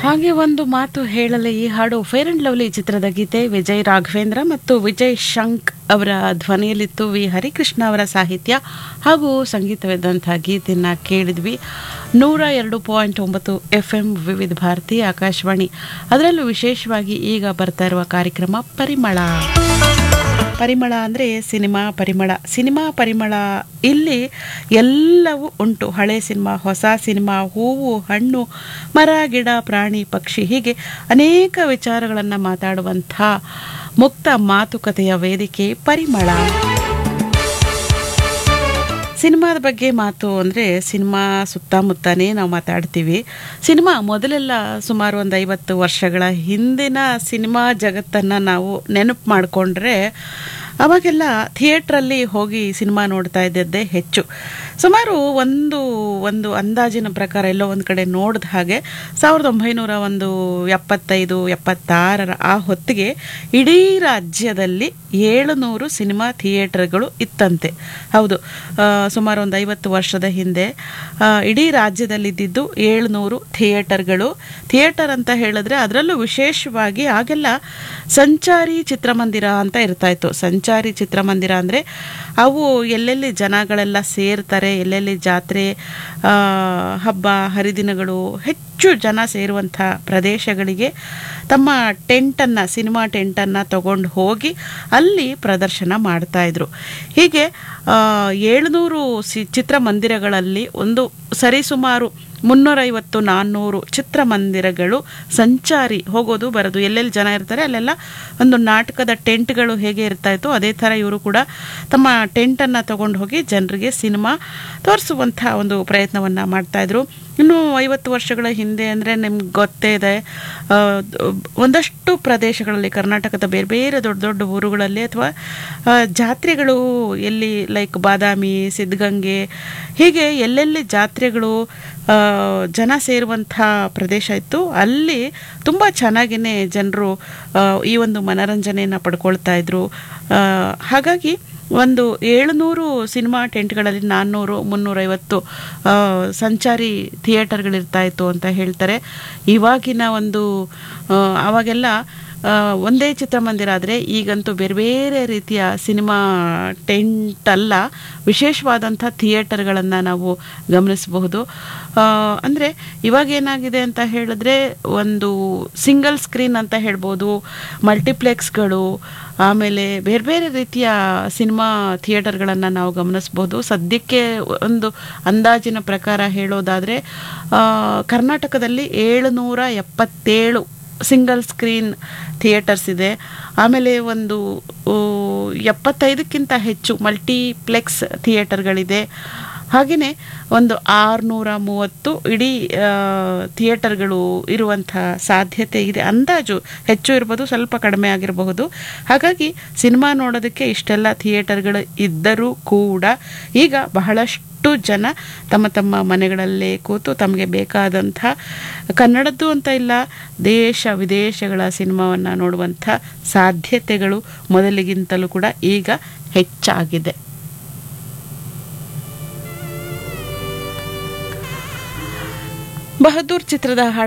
ಹಾಗೆ ಒಂದು ಮಾತು ಹೇಳಲೆ ಈ ಹಾಡು ಫೇರ್ ಅಂಡ್ ಲವ್ಲಿ ಚಿತ್ರದ ಗೀತೆ ವಿಜಯ್ ರಾಘವೇಂದ್ರ ಮತ್ತು ವಿಜಯ್ ಶಂಕ್ ಅವರ ಧ್ವನಿಯಲ್ಲಿತ್ತು ವಿ ಹರಿಕೃಷ್ಣ ಅವರ ಸಾಹಿತ್ಯ ಹಾಗೂ ಸಂಗೀತವಿದ್ದಂಥ ಗೀತೆಯನ್ನು ಕೇಳಿದ್ವಿ ನೂರ ಎರಡು ಪಾಯಿಂಟ್ ಒಂಬತ್ತು ಎಫ್ ಎಂ ವಿವಿಧ ಭಾರತಿ ಆಕಾಶವಾಣಿ ಅದರಲ್ಲೂ ವಿಶೇಷವಾಗಿ ಈಗ ಬರ್ತಾ ಇರುವ ಕಾರ್ಯಕ್ರಮ ಪರಿಮಳ ಪರಿಮಳ ಅಂದರೆ ಸಿನಿಮಾ ಪರಿಮಳ ಸಿನಿಮಾ ಪರಿಮಳ ಇಲ್ಲಿ ಎಲ್ಲವೂ ಉಂಟು ಹಳೆ ಸಿನಿಮಾ ಹೊಸ ಸಿನಿಮಾ ಹೂವು ಹಣ್ಣು ಮರ ಗಿಡ ಪ್ರಾಣಿ ಪಕ್ಷಿ ಹೀಗೆ ಅನೇಕ ವಿಚಾರಗಳನ್ನು ಮಾತಾಡುವಂಥ ಮುಕ್ತ ಮಾತುಕತೆಯ ವೇದಿಕೆ ಪರಿಮಳ ಸಿನಿಮಾದ ಬಗ್ಗೆ ಮಾತು ಅಂದರೆ ಸಿನಿಮಾ ಸುತ್ತಮುತ್ತನೇ ನಾವು ಮಾತಾಡ್ತೀವಿ ಸಿನಿಮಾ ಮೊದಲೆಲ್ಲ ಸುಮಾರು ಒಂದು ಐವತ್ತು ವರ್ಷಗಳ ಹಿಂದಿನ ಸಿನಿಮಾ ಜಗತ್ತನ್ನು ನಾವು ನೆನಪು ಮಾಡಿಕೊಂಡ್ರೆ ಅವಾಗೆಲ್ಲ ಥಿಯೇಟ್ರಲ್ಲಿ ಹೋಗಿ ಸಿನಿಮಾ ನೋಡ್ತಾ ಇದ್ದದ್ದೇ ಹೆಚ್ಚು ಸುಮಾರು ಒಂದು ಒಂದು ಅಂದಾಜಿನ ಪ್ರಕಾರ ಎಲ್ಲೋ ಒಂದು ಕಡೆ ನೋಡಿದ ಹಾಗೆ ಸಾವಿರದ ಒಂಬೈನೂರ ಒಂದು ಎಪ್ಪತ್ತೈದು ಎಪ್ಪತ್ತಾರರ ಆ ಹೊತ್ತಿಗೆ ಇಡೀ ರಾಜ್ಯದಲ್ಲಿ ಏಳುನೂರು ಸಿನಿಮಾ ಥಿಯೇಟರ್ಗಳು ಇತ್ತಂತೆ ಹೌದು ಆ, ಸುಮಾರು ಒಂದು ಐವತ್ತು ವರ್ಷದ ಹಿಂದೆ ಆ, ಇಡೀ ರಾಜ್ಯದಲ್ಲಿದ್ದಿದ್ದು ಏಳುನೂರು ಥಿಯೇಟರ್ಗಳು ಥಿಯೇಟರ್ ಅಂತ ಹೇಳಿದ್ರೆ ಅದರಲ್ಲೂ ವಿಶೇಷವಾಗಿ ಆಗೆಲ್ಲ ಸಂಚಾರಿ ಚಿತ್ರಮಂದಿರ ಅಂತ ಇರ್ತಾ ಇತ್ತು ಸಂಚಾರಿ ಚಿತ್ರಮಂದಿರ ಅಂದರೆ ಅವು ಎಲ್ಲೆಲ್ಲಿ ಜನಗಳೆಲ್ಲ ಸೇರ್ತಾರೆ ಎಲ್ಲೆಲ್ಲಿ ಜಾತ್ರೆ ಆ, ಹಬ್ಬ ಹರಿದಿನಗಳು ಹೆಚ್ಚು ಜನ ಸೇರುವಂಥ ಪ್ರದೇಶಗಳಿಗೆ ತಮ್ಮ ಟೆಂಟನ್ನು ಸಿನಿಮಾ ಟೆಂಟನ್ನು ತಗೊಂಡು ಹೋಗಿ ಅಲ್ಲಿ ಪ್ರದರ್ಶನ ಮಾಡ್ತಾ ಇದ್ರು ಹೀಗೆ ಏಳುನೂರು ಸಿ ಚಿತ್ರಮಂದಿರಗಳಲ್ಲಿ ಒಂದು ಸರಿಸುಮಾರು ಮುನ್ನೂರೈವತ್ತು ನಾನ್ನೂರು ಚಿತ್ರಮಂದಿರಗಳು ಸಂಚಾರಿ ಹೋಗೋದು ಬರೋದು ಎಲ್ಲೆಲ್ಲಿ ಜನ ಇರ್ತಾರೆ ಅಲ್ಲೆಲ್ಲ ಒಂದು ನಾಟಕದ ಟೆಂಟ್ಗಳು ಹೇಗೆ ಇರ್ತಾ ಇತ್ತು ಅದೇ ಥರ ಇವರು ಕೂಡ ತಮ್ಮ ಟೆಂಟನ್ನು ತಗೊಂಡು ಹೋಗಿ ಜನರಿಗೆ ಸಿನಿಮಾ ತೋರಿಸುವಂಥ ಒಂದು ಪ್ರಯತ್ನವನ್ನು ಮಾಡ್ತಾಯಿದ್ರು ಇನ್ನು ಐವತ್ತು ವರ್ಷಗಳ ಹಿಂದೆ ಅಂದರೆ ನಿಮ್ಗೆ ಗೊತ್ತೇ ಇದೆ ಆ, ಒಂದಷ್ಟು ಪ್ರದೇಶಗಳಲ್ಲಿ ಕರ್ನಾಟಕದ ಬೇರೆ ಬೇರೆ ದೊಡ್ಡ ದೊಡ್ಡ ಊರುಗಳಲ್ಲಿ ಅಥವಾ ಆ, ಜಾತ್ರೆಗಳು ಎಲ್ಲಿ ಲೈಕ್ ಬಾದಾಮಿ ಸಿದ್ಧಗಂಗೆ ಹೀಗೆ ಎಲ್ಲೆಲ್ಲಿ ಜಾತ್ರೆಗಳು ಆ, ಜನ ಸೇರುವಂಥ ಪ್ರದೇಶ ಇತ್ತು ಅಲ್ಲಿ ತುಂಬ ಚೆನ್ನಾಗಿಯೇ ಜನರು ಈ ಒಂದು ಮನರಂಜನೆಯನ್ನು ಪಡ್ಕೊಳ್ತಾ ಇದ್ರು ಆ, ಹಾಗಾಗಿ ಒಂದು ಏಳುನೂರು ಸಿನಿಮಾ ಟೆಂಟ್ಗಳಲ್ಲಿ ನಾನ್ನೂರು ಮುನ್ನೂರೈವತ್ತು ಆ, ಸಂಚಾರಿ ಥಿಯೇಟರ್ಗಳಿರ್ತಾ ಇತ್ತು ಅಂತ ಹೇಳ್ತಾರೆ ಇವಾಗಿನ ಒಂದು ಆ, ಅವಾಗೆಲ್ಲ ಆ, ಒಂದೇ ಚಿತ್ರಮಂದಿರ ಆದರೆ ಈಗಂತೂ ಬೇರೆ ಬೇರೆ ರೀತಿಯ ಸಿನಿಮಾ ಟೆಂಟ್ ಅಲ್ಲ ವಿಶೇಷವಾದಂಥ ಥಿಯೇಟರ್ಗಳನ್ನು ನಾವು ಗಮನಿಸಬಹುದು ಅಂದರೆ ಇವಾಗ ಏನಾಗಿದೆ ಅಂತ ಹೇಳಿದ್ರೆ ಒಂದು ಸಿಂಗಲ್ ಸ್ಕ್ರೀನ್ ಅಂತ ಹೇಳ್ಬೋದು ಮಲ್ಟಿಪ್ಲೆಕ್ಸ್ಗಳು ಆಮೇಲೆ ಬೇರೆ ಬೇರೆ ರೀತಿಯ ಸಿನಿಮಾ ಥಿಯೇಟರ್ಗಳನ್ನು ನಾವು ಗಮನಿಸ್ಬೋದು ಸದ್ಯಕ್ಕೆ ಒಂದು ಅಂದಾಜಿನ ಪ್ರಕಾರ ಹೇಳೋದಾದರೆ ಕರ್ನಾಟಕದಲ್ಲಿ ಏಳುನೂರ ಎಪ್ಪತ್ತೇಳು ಸಿಂಗಲ್ ಸ್ಕ್ರೀನ್ ಥಿಯೇಟರ್ಸ್ ಇದೆ ಆಮೇಲೆ ಒಂದು ಆ, ಎಪ್ಪತ್ತೈದಕ್ಕಿಂತ ಹೆಚ್ಚು ಮಲ್ಟಿಪ್ಲೆಕ್ಸ್ ಥಿಯೇಟರ್ಗಳಿದೆ ಹಾಗೆಯೇ ಒಂದು ಆರುನೂರ ಮೂವತ್ತು ಇಡೀ ಆ, ಥಿಯೇಟರ್ಗಳು ಇರುವಂಥ ಸಾಧ್ಯತೆ ಇದೆ ಅಂದಾಜು ಹೆಚ್ಚು ಇರ್ಬೋದು ಸ್ವಲ್ಪ ಕಡಿಮೆ ಆಗಿರಬಹುದು ಹಾಗಾಗಿ ಸಿನಿಮಾ ನೋಡೋದಕ್ಕೆ ಇಷ್ಟೆಲ್ಲ ಥಿಯೇಟರ್ಗಳು ಇದ್ದರೂ ಕೂಡ ಈಗ ಬಹಳಷ್ಟು ಜನ ತಮ್ಮ ತಮ್ಮ ಮನೆಗಳಲ್ಲೇ ಕೂತು ತಮಗೆ ಬೇಕಾದಂಥ ಕನ್ನಡದ್ದು ಅಂತ ಇಲ್ಲ ದೇಶ ವಿದೇಶಗಳ ಸಿನಿಮಾವನ್ನು ನೋಡುವಂಥ ಸಾಧ್ಯತೆಗಳು ಮೊದಲಿಗಿಂತಲೂ ಕೂಡ ಈಗ ಹೆಚ್ಚಾಗಿದೆ ಬಹದ್ದೂರ್ ಚಿತ್ರದ ಹಾಡು